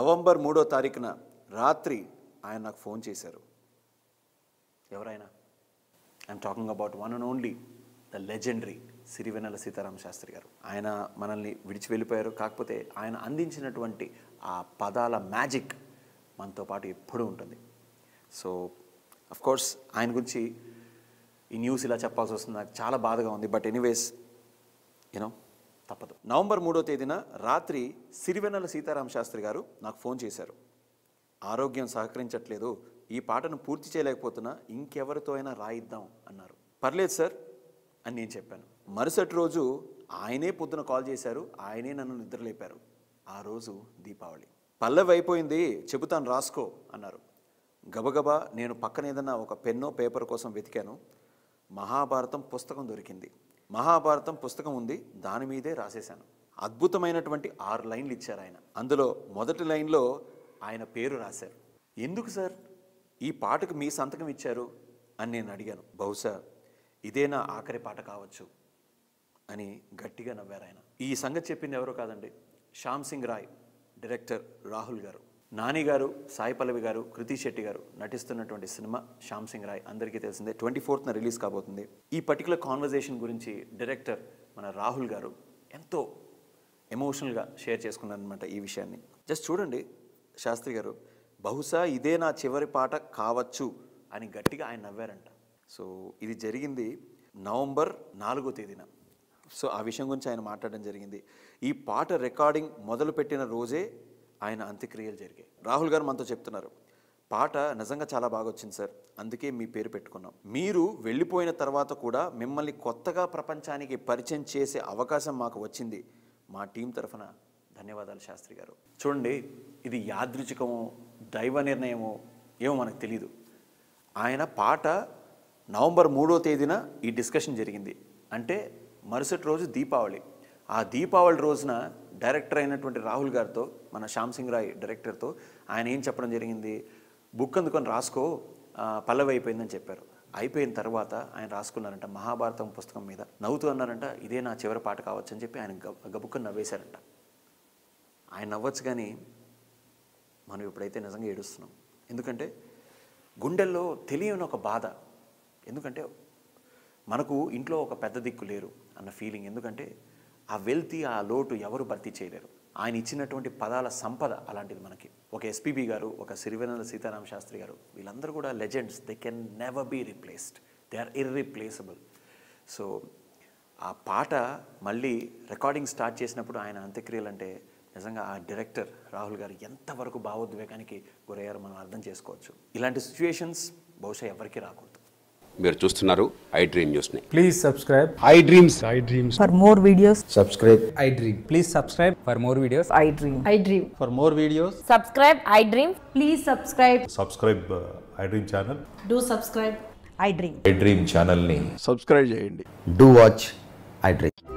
November మూడో తారీఖున రాత్రి ఆయన నాకు ఫోన్ చేశారు ఎవరైనా I'm talking about one and only the legendary Sirivennela Seetharama Sastri garu ఆయన మనల్ని విడిచి వెళ్ళిపోయారు కాకపోతే ఆయన అందించినటువంటి ఆ పదాల మ్యాజిక్ మనతో పాటు ఎప్పుడూ ఉంటుంది సో అఫ్ కోర్స్ ఆయన గురించి ఈ న్యూస్ ఇలా చెప్పాల్సి వస్తుంది నాకు చాలా బాధగా ఉంది బట్ ఎనీవేస్ యూనో తప్పదు నవంబర్ మూడో తేదీన రాత్రి సిరివెన్నెల సీతారామ శాస్త్రి గారు నాకు ఫోన్ చేశారు ఆరోగ్యం సహకరించట్లేదు ఈ పాటను పూర్తి చేయలేకపోతున్నా ఇంకెవరితో అయినా రాయిద్దాం అన్నారు పర్లేదు సార్ అని నేను చెప్పాను మరుసటి రోజు ఆయనే పొద్దున కాల్ చేశారు ఆయనే నన్ను నిద్రలేపారు ఆ రోజు దీపావళి పల్లవి అయిపోయింది చెబుతాను రాసుకో అన్నారు గబగబా నేను పక్కన ఏదన్నా ఒక పెన్నో పేపర్ కోసం వెతికాను మహాభారతం పుస్తకం దొరికింది మహాభారతం పుస్తకం ఉంది దాని మీదే రాసేశాను అద్భుతమైనటువంటి ఆరు లైన్లు ఇచ్చారు ఆయన అందులో మొదటి లైన్లో ఆయన పేరు రాశారు ఎందుకు సార్ ఈ పాటకు మీ సంతకం ఇచ్చారు అని నేను అడిగాను బహుశా ఇదే నా ఆఖరి పాట కావచ్చు అని గట్టిగా నవ్వారు ఆయన ఈ సంగతి చెప్పింది ఎవరో కాదండి శ్యామ్ సింగ్ రాయ్ డైరెక్టర్ రాహుల్ గారు నాని గారు సాయి పల్లవి గారు కృతి శెట్టి గారు నటిస్తున్నటువంటి సినిమా శ్యామ్ సింగ్ రాయ్ అందరికీ తెలిసిందే ట్వంటీ ఫోర్త్న రిలీజ్ కాబోతుంది ఈ పర్టికులర్ కాన్వర్జేషన్ గురించి డైరెక్టర్ మన రాహుల్ గారు ఎంతో ఎమోషనల్గా షేర్ చేసుకున్నారనమాట ఈ విషయాన్ని జస్ట్ చూడండి శాస్త్రి గారు బహుశా ఇదే నా చివరి పాట కావచ్చు అని గట్టిగా ఆయన నవ్వారంట సో ఇది జరిగింది నవంబర్ నాలుగో తేదీన సో ఆ విషయం గురించి ఆయన మాట్లాడడం జరిగింది ఈ పాట రికార్డింగ్ మొదలుపెట్టిన రోజే ఆయన అంత్యక్రియలు జరిగాయి రాహుల్ గారు మనతో చెప్తున్నారు పాట నిజంగా చాలా బాగా వచ్చింది సార్ అందుకే మీ పేరు పెట్టుకున్నాం మీరు వెళ్ళిపోయిన తర్వాత కూడా మిమ్మల్ని కొత్తగా ప్రపంచానికి పరిచయం చేసే అవకాశం మాకు వచ్చింది మా టీం తరఫున ధన్యవాదాలు శాస్త్రి గారు చూడండి ఇది యాదృచ్ఛికమో దైవ నిర్ణయమో ఏమో మనకు తెలియదు ఆయన పాట నవంబర్ మూడో తేదీన ఈ డిస్కషన్ జరిగింది అంటే మరుసటి రోజు దీపావళి ఆ దీపావళి రోజున డైరెక్టర్ అయినటువంటి రాహుల్ గారితో మన శ్యామ్ సింగ్ రాయ్ డైరెక్టర్తో ఆయన ఏం చెప్పడం జరిగింది బుక్ అందుకొని రాసుకో ఆ, పల్లవి అయిపోయిందని చెప్పారు అయిపోయిన తర్వాత ఆయన రాసుకున్నారంట మహాభారతం పుస్తకం మీద నవ్వుతూ అన్నారంట ఇదే నా చివరి పాట కావచ్చు అని చెప్పి ఆయన గబ గబుక్కని నవ్వేశారంట ఆయన నవ్వచ్చు కానీ మనం ఇప్పుడైతే నిజంగా ఏడుస్తున్నాం ఎందుకంటే గుండెల్లో తెలియని ఒక బాధ ఎందుకంటే మనకు ఇంట్లో ఒక పెద్ద దిక్కు లేరు అన్న ఫీలింగ్ ఎందుకంటే ఆ వెల్తీ ఆ లోటు ఎవరు భర్తీ చేయలేరు ఆయన ఇచ్చినటువంటి పదాల సంపద అలాంటిది మనకి ఒక ఎస్పీబి గారు ఒక సిరివెన్నెల సీతారామ శాస్త్రి గారు వీళ్ళందరూ కూడా legends they can never be replaced they are irreplaceable so ఆ పాట మళ్ళీ రికార్డింగ్ స్టార్ట్ చేసినప్పుడు ఆయన అంత్యక్రియలు అంటే నిజంగా ఆ డైరెక్టర్ రాహుల్ గారు ఎంతవరకు భావోద్వేగానికి గురయ్యారో మనం అర్థం చేసుకోవచ్చు ఇలాంటి సిచ్యువేషన్స్ బహుశా ఎవరికీ రాకూడదు మీరు చూస్తున్నారు ఐ డ్రీమ్ న్యూస్ని Please subscribe. I dreams I dreams. For more videos, subscribe I dream. Please subscribe for more videos. I dream. I dream. For more videos. Subscribe, I dream. Please subscribe. Subscribe I dream channel Do subscribe. I dream. I dream ఛానల్ని subscribe చేయండి do watch I dream